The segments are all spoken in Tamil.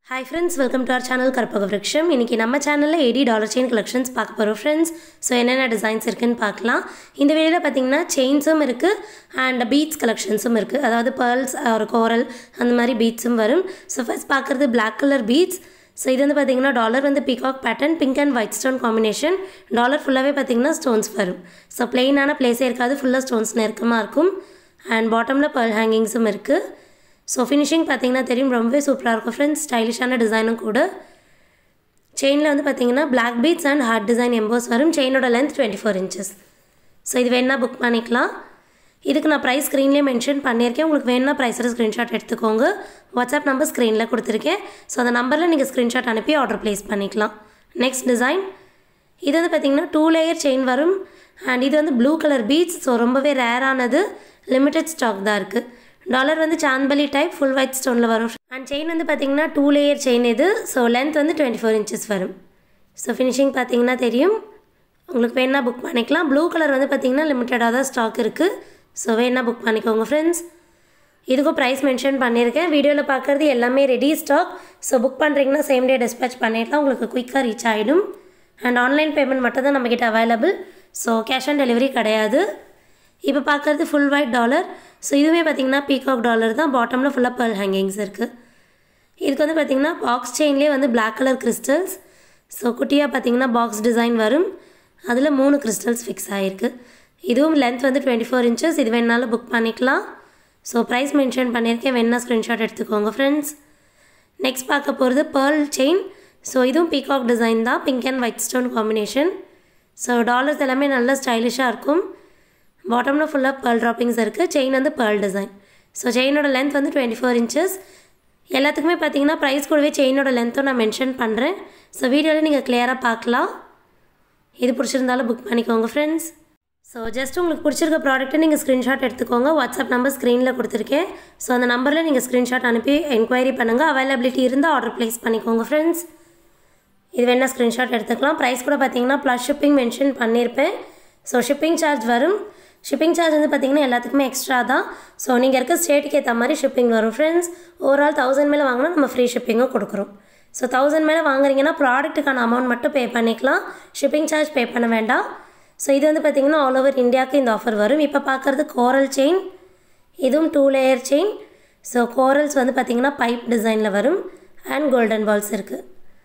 hi friends welcome to our channel Karpaga Virutcham இன்றைக்கி நம்ம சேனலில் எயிட்டி டாலர் செயின் கலெக்ஷன்ஸ் பார்க்க போகிறோம் ஃப்ரெண்ட்ஸ் ஸோ என்னென்ன டிசைன்ஸ் இருக்குன்னு பார்க்கலாம் இந்த வீடியோவில் பார்த்தீங்கன்னா செயின்ஸும் இருக்குது அண்ட் பீட்ஸ் கலெக்ஷன்ஸும் இருக்குது அதாவது பேர்ல்ஸ் ஒரு கோரல் அந்த மாதிரி பீட்ஸும் வரும் ஸோ ஃபர்ஸ்ட் பார்க்குறது பிளாக் கலர் பீட்ஸ் ஸோ இது வந்து பார்த்தீங்கன்னா டாலர் வந்து peacock pattern pink and white stone combination dollar ஃபுல்லாகவே பார்த்தீங்கன்னா ஸ்டோன்ஸ் வரும் ஸோ பிளெயினான பிளேஸே இருக்காது ஃபுல்லாக ஸ்டோன்ஸ் நெருக்கமாக இருக்கும் அண்ட் பாட்டமில் பேர்ல் ஹேங்கிங்ஸும் இருக்குது ஸோ ஃபினிஷிங் பார்த்தீங்கன்னா தெரியும் ரொம்பவே சூப்பராக இருக்கும் ஃப்ரெண்ட்ஸ் ஸ்டைலிஷான டிசைனும் கூட செயினில் வந்து பார்த்தீங்கன்னா black beads and heart design emboss வரும் செயினோட length twenty four inches so இது வேணால் புக் பண்ணிக்கலாம் இதுக்கு நான் ப்ரைஸ் ஸ்க்ரீன்லேயே மென்ஷன் பண்ணியிருக்கேன் உங்களுக்கு வேணும்னா ப்ரைஸோட ஸ்க்ரீன்ஷாட் எடுத்துக்கோங்க வாட்ஸ்அப் நம்பர் ஸ்க்ரீனில் கொடுத்துருக்கேன் ஸோ அந்த நம்பரில் நீங்கள் ஸ்க்ரீன்ஷாட் அனுப்பி ஆர்டர் ப்ளேஸ் பண்ணிக்கலாம் நெக்ஸ்ட் டிசைன் இது வந்து பார்த்திங்கன்னா டூ லேயர் செயின் வரும் அண்ட் இது வந்து ப்ளூ கலர் பீட்ஸ் ஸோ ரொம்பவே ரேரானது லிமிட்டட் ஸ்டாக் தான் இருக்குது டாலர் வந்து சான்பலி டைப் ஃபுல் ஒயிட் ஸ்டோனில் வரும் அண்ட் செயின் வந்து பார்த்திங்கன்னா டூ லேயர் செயின் இது ஸோ லென்த் வந்து டுவெண்ட்டி ஃபோர் இன்ச்சஸ் வரும் ஸோ ஃபினிஷிங் பார்த்தீங்கன்னா தெரியும் உங்களுக்கு வேணா புக் பண்ணிக்கலாம் ப்ளூ கலர் வந்து பார்த்திங்கன்னா லிமிட்டடாக தான் ஸ்டாக் இருக்குது ஸோ வேணா புக் பண்ணிக்கோங்க ஃப்ரெண்ட்ஸ் இதுக்கும் ப்ரைஸ் மென்ஷன் பண்ணியிருக்கேன் வீடியோவில் பார்க்குறது எல்லாமே ரெடி ஸ்டாக் ஸோ புக் பண்ணுறீங்கன்னா சேம் டே டிஸ்பேச் பண்ணிடலாம் உங்களுக்கு குயிக்காக ரீச் ஆகிடும் அண்ட் ஆன்லைன் பேமெண்ட் மட்டும் தான் நம்மக்கிட்ட available so cash on delivery கிடையாது இப்போ பார்க்குறது ஃபுல் ஒயிட் டாலர் ஸோ இதுவுமே பார்த்திங்கன்னா பீகாக் டாலர் தான் பாட்டமில் ஃபுல்லாக பேர்ல் ஹேங்கிங்ஸ் இருக்குது இதுக்கு வந்து பார்த்திங்கன்னா பாக்ஸ் செயின்லேயே வந்து பிளாக் கலர் கிறிஸ்டல்ஸ் ஸோ குட்டியாக பார்த்திங்கன்னா பாக்ஸ் டிசைன் வரும் அதில் மூணு கிறிஸ்டல்ஸ் ஃபிக்ஸ் ஆகிருக்கு இதுவும் லென்த் வந்து டுவெண்ட்டி ஃபோர் இன்ச்சஸ் இது வேணாலும் புக் பண்ணிக்கலாம் ஸோ ப்ரைஸ் மென்ஷன் பண்ணியிருக்கேன் வேணா ஸ்க்ரீன்ஷாட் எடுத்துக்கோங்க ஃப்ரெண்ட்ஸ் நெக்ஸ்ட் பார்க்க போகிறது பேர்ல் செயின் ஸோ இதுவும் பீகாக் டிசைன் தான் pink and white stone combination so dollars எல்லாமே நல்லா ஸ்டைலிஷாக இருக்கும் பாட்டமில் ஃபுல்லாக பேர்ல் ட்ராப்பிங்ஸ் இருக்குது செயின் வந்து பேர்ல் டிசைன் ஸோ செயினோட லென்த் வந்து டுவெண்ட்டி ஃபோர் இன்ச்சஸ் எல்லாத்துக்குமே பார்த்தீங்கன்னா ப்ரைஸ் கூடவே செயினோட லென்த்தும் நான் மென்ஷன் பண்ணுறேன் ஸோ வீடியோவில் நீங்கள் கிளியராக பார்க்கலாம் இது பிடிச்சிருந்தாலும் புக் பண்ணிக்கோங்க ஃப்ரெண்ட்ஸ் ஸோ ஜஸ்ட் உங்களுக்கு பிடிச்சிருக்க ப்ராடக்ட்டை நீங்கள் ஸ்க்ரீன்ஷாட் எடுத்துக்கோங்க வாட்ஸ்அப் நம்பர் ஸ்க்ரீனில் கொடுத்துருக்கேன் ஸோ அந்த நம்பரில் நீங்கள் ஸ்க்ரீன்ஷாட் அனுப்பி என்கொயரி பண்ணுங்கள் அவைலபிலிட்டி இருந்தால் ஆர்டர் ப்ளேஸ் பண்ணிக்கோங்க ஃப்ரெண்ட்ஸ் இது வேணால் ஸ்க்ரீன்ஷாட் எடுத்துக்கலாம் ப்ரைஸ் கூட பார்த்தீங்கன்னா ப்ளஸ் ஷிப்பிங் மென்ஷன் பண்ணியிருப்பேன் ஸோ ஷிப்பிங் சார்ஜ் வரும் ஷிப்பிங் சார்ஜ் வந்து பார்த்திங்கன்னா எல்லாத்துக்குமே எக்ஸ்ட்ரா தான் ஸோ நீங்கள் இருக்க ஸ்டேட்டுக்கு ஏற்ற மாதிரி ஷிப்பிங் வரும் ஃப்ரெண்ட்ஸ் ஓவரால் தௌசண்ட் மேலே வாங்கினா நம்ம ஃப்ரீ ஷிப்பிங்கும் கொடுக்குறோம் ஸோ தௌசண்ட் மேலே வாங்குறீங்கன்னா ப்ராடக்ட்டுக்கான அமௌண்ட் மட்டும் பே பண்ணிக்கலாம் ஷிப்பிங் சார்ஜ் பே பண்ண வேண்டாம் ஸோ இது வந்து பார்த்திங்கன்னா ஆல் ஓவர் இந்தியாவுக்கு இந்த ஆஃபர் வரும் இப்போ பார்க்குறது கோரல் செயின் இதுவும் two layer chain so corals வந்து பார்த்திங்கன்னா பைப் டிசைனில் வரும் அண்ட் கோல்டன் பால்ஸ் இருக்குது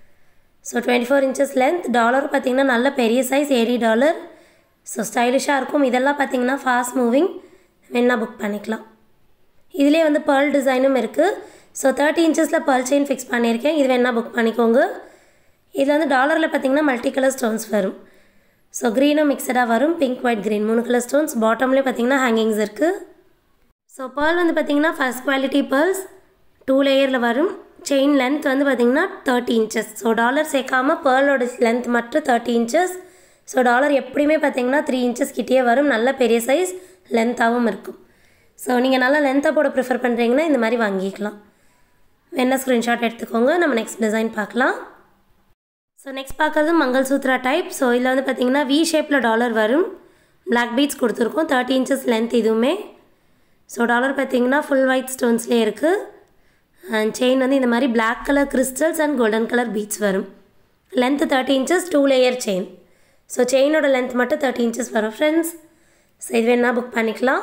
so twenty four inches length dollar பார்த்திங்கன்னா நல்ல பெரிய சைஸ் ஏடி டாலர் ஸோ ஸ்டைலிஷாக இருக்கும் இதெல்லாம் பார்த்தீங்கன்னா ஃபாஸ்ட் மூவிங் வேணா புக் பண்ணிக்கலாம் இதிலே வந்து பேர்ல் டிசைனும் இருக்குது ஸோ தேர்ட்டி இன்ச்சஸில் பேர்ல் செயின் ஃபிக்ஸ் பண்ணியிருக்கேன் இது வேணா புக் பண்ணிக்கோங்க இதில் வந்து டாலரில் பார்த்தீங்கன்னா மல்டி கலர் ஸ்டோன்ஸ் வரும் ஸோ க்ரீனும் மிக்சடாக வரும் பிங்க் ஒயிட் க்ரீன் மூணு கலர் ஸ்டோன்ஸ் பாட்டம்லேயே பார்த்தீங்கன்னா ஹேங்கிங்ஸ் இருக்குது ஸோ பேர்ல் வந்து பார்த்தீங்கன்னா ஃபஸ்ட் குவாலிட்டி பேர்ல்ஸ் டூ லேயரில் வரும் செயின் லென்த் வந்து பார்த்திங்கன்னா தேர்ட்டி இன்ச்சஸ் ஸோ டாலர் சேர்க்காமல் பேர்லோட லென்த் மட்டும் தேர்ட்டி இன்ச்சஸ் ஸோ டாலர் எப்படியுமே பார்த்தீங்கன்னா த்ரீ இன்ச்சஸ் கிட்டேயே வரும் நல்ல பெரிய சைஸ் லென்த்தாகவும் இருக்கும் ஸோ நீங்கள் நல்லா லென்த்தாக போட ப்ரிஃபர் பண்ணுறீங்கன்னா இந்த மாதிரி வாங்கிக்கலாம் வேணா ஸ்க்ரீன்ஷாட் எடுத்துக்கோங்க நம்ம நெக்ஸ்ட் டிசைன் பார்க்கலாம் ஸோ நெக்ஸ்ட் பார்க்குறது மங்கள்சூத்ரா டைப் ஸோ இதில் வந்து பார்த்தீங்கன்னா வி ஷேப்பில் டாலர் வரும் பிளாக் பீட்ஸ் கொடுத்துருக்கோம் தேர்ட்டி இன்ச்சஸ் லென்த் இதுவுமே ஸோ டாலர் பார்த்தீங்கன்னா ஃபுல் ஒயிட் ஸ்டோன்ஸ்லேயே இருக்குது அண்ட் செயின் வந்து இந்த மாதிரி black colour crystals and golden colour beads வரும் length thirty inches two layer chain so செயினோட லென்த் மட்டும் தேர்ட்டி இன்ச்சஸ் வரும் ஃப்ரெண்ட்ஸ் ஸோ இது வேணால் புக் பண்ணிக்கலாம்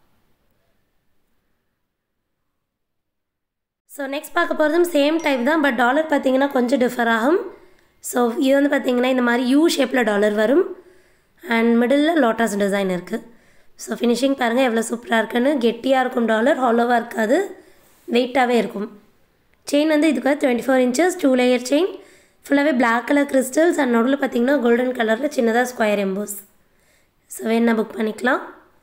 ஸோ நெக்ஸ்ட் பார்க்க போகிறதும் சேம் டைப் தான் பட் டாலர் பார்த்தீங்கன்னா கொஞ்சம் டிஃபர் ஆகும் ஸோ இது வந்து பார்த்திங்கன்னா இந்த மாதிரி யூ ஷேப்பில் டாலர் வரும் அண்ட் மிடில் லோட்டஸ் டிசைன் இருக்குது ஸோ ஃபினிஷிங் பாருங்கள் எவ்வளோ சூப்பராக இருக்குன்னு கெட்டியாக இருக்கும் டாலர் ஹாலோவாக இருக்காது வெயிட்டாகவே இருக்கும் செயின் வந்து இதுக்கு twenty four inches two layer chain ஃபுல்லாகவே பிளாக் கலர் கிறிஸ்டல்ஸ் அண்ட் நடுவில் பார்த்தீங்கன்னா கோல்டன் கலரில் சின்னதாக ஸ்கொயர் எம்போஸ் ஸோ வேணா புக் பண்ணிக்கலாம்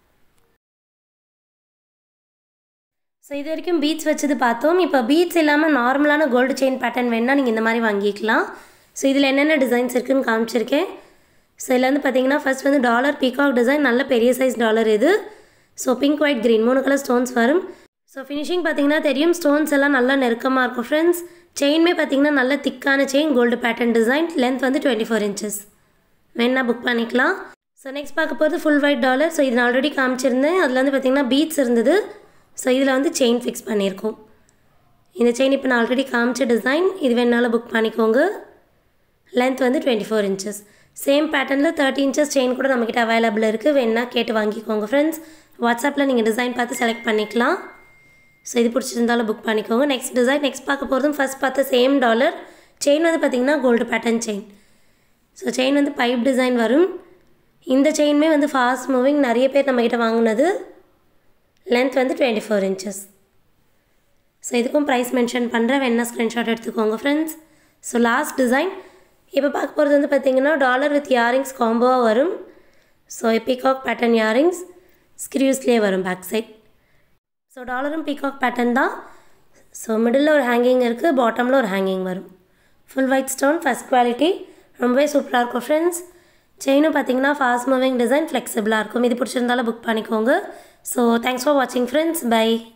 ஸோ இது வரைக்கும் பீட்ஸ் வச்சது பார்த்தோம் இப்போ பீட்ஸ் இல்லாமல் நார்மலான கோல்டு செயின் பேட்டர்ன் வேணால் நீங்கள் இந்த மாதிரி வாங்கிக்கலாம் ஸோ இதில் என்னென்ன டிசைன்ஸ் இருக்குதுன்னு காமிச்சிருக்கேன் ஸோ இதில் வந்து பார்த்தீங்கன்னா ஃபஸ்ட் வந்து டாலர் பீகாக் டிசைன் நல்ல பெரிய சைஸ் டாலர் இது ஸோ பிங்க் ஒயிட் க்ரீன் மூணு கலர் ஸ்டோன்ஸ் வரும் ஸோ ஃபினிஷிங் பார்த்தீங்கன்னா தெரியும் ஸ்டோன்ஸ் எல்லாம் நல்லா நெருக்கமாக இருக்கும் ஃப்ரெண்ட்ஸ் செயின்மே பார்த்தீங்கன்னா நல்ல திக்கான chain gold pattern design length வந்து டுவெண்ட்டி ஃபோர் இன்ச்சஸ் வேணா புக் பண்ணிக்கலாம் ஸோ நெக்ஸ்ட் பார்க்க போகிறது ஃபுல் ஒயிட் டாலர் ஸோ இது நான் ஆல்ரெடி காமிச்சிருந்தேன் அதில் வந்து பார்த்திங்கன்னா பீட்ஸ் இருந்தது ஸோ இதில் வந்து செயின் ஃபிக்ஸ் பண்ணியிருக்கோம் இந்த செயின் இப்போ நான் ஆல்ரெடி காமிச்ச டிசைன் இது வேணாலும் புக் பண்ணிக்கோங்க லென்த் வந்து டுவெண்ட்டி ஃபோர் இன்ச்சஸ் சேம் பேட்டர்னில் தேர்ட்டி இன்ச்சஸ் செயின் கூட நம்மக்கிட்ட அவைலபிள் இருக்குது வேணா கேட்டு வாங்கிக்கோங்க ஃப்ரெண்ட்ஸ் வாட்ஸ்அப்பில் நீங்கள் டிசைன் பார்த்து செலக்ட் பண்ணிக்கலாம் ஸோ இது பிடிச்சிருந்தாலும் புக் பண்ணிக்கோங்க நெக்ஸ்ட் டிசைன் நெக்ஸ்ட் பார்க்க போகிறதும் ஃபஸ்ட் பார்த்த சேம் டாலர் செயின் வந்து பார்த்திங்கன்னா gold pattern chain so chain வந்து பைப் டிசைன் வரும் இந்த செயினுமே வந்து ஃபாஸ்ட் மூவிங் நிறைய பேர் நம்மக்கிட்ட வாங்கினது லென்த் வந்து டுவெண்ட்டி ஃபோர் இன்ச்சஸ் ஸோ இதுக்கும் ப்ரைஸ் மென்ஷன் பண்ணுறேன் வேணா ஸ்க்ரீன்ஷாட் எடுத்துக்கோங்க ஃப்ரெண்ட்ஸ் ஸோ லாஸ்ட் டிசைன் இப்போ பார்க்க போகிறது வந்து பார்த்திங்கன்னா டாலர் வித் இயரிங்ஸ் காம்போவாக வரும் ஸோ பீகாக் பேட்டர்ன் இயரிங்ஸ் ஸ்க்ரீவ்ஸ்லேயே வரும் பேக் சைட் ஸோ டாலரும் பீகாக் பேட்டர்ன் தான் ஸோ மிடில் ஒரு ஹேங்கிங் இருக்குது பாட்டமில் ஒரு ஹேங்கிங் வரும் full white stone first quality ரொம்பவே சூப்பராக இருக்கும் ஃப்ரெண்ட்ஸ் செயினும் பார்த்தீங்கன்னா ஃபாஸ்ட் மூவிங் டிசைன் ஃப்ளெக்சிபிளாக இருக்கும் இது பிடிச்சிருந்தாலும் புக் பண்ணிக்கோங்க ஸோ தேங்க்ஸ் ஃபார் வாட்சிங் ஃப்ரெண்ட்ஸ் பை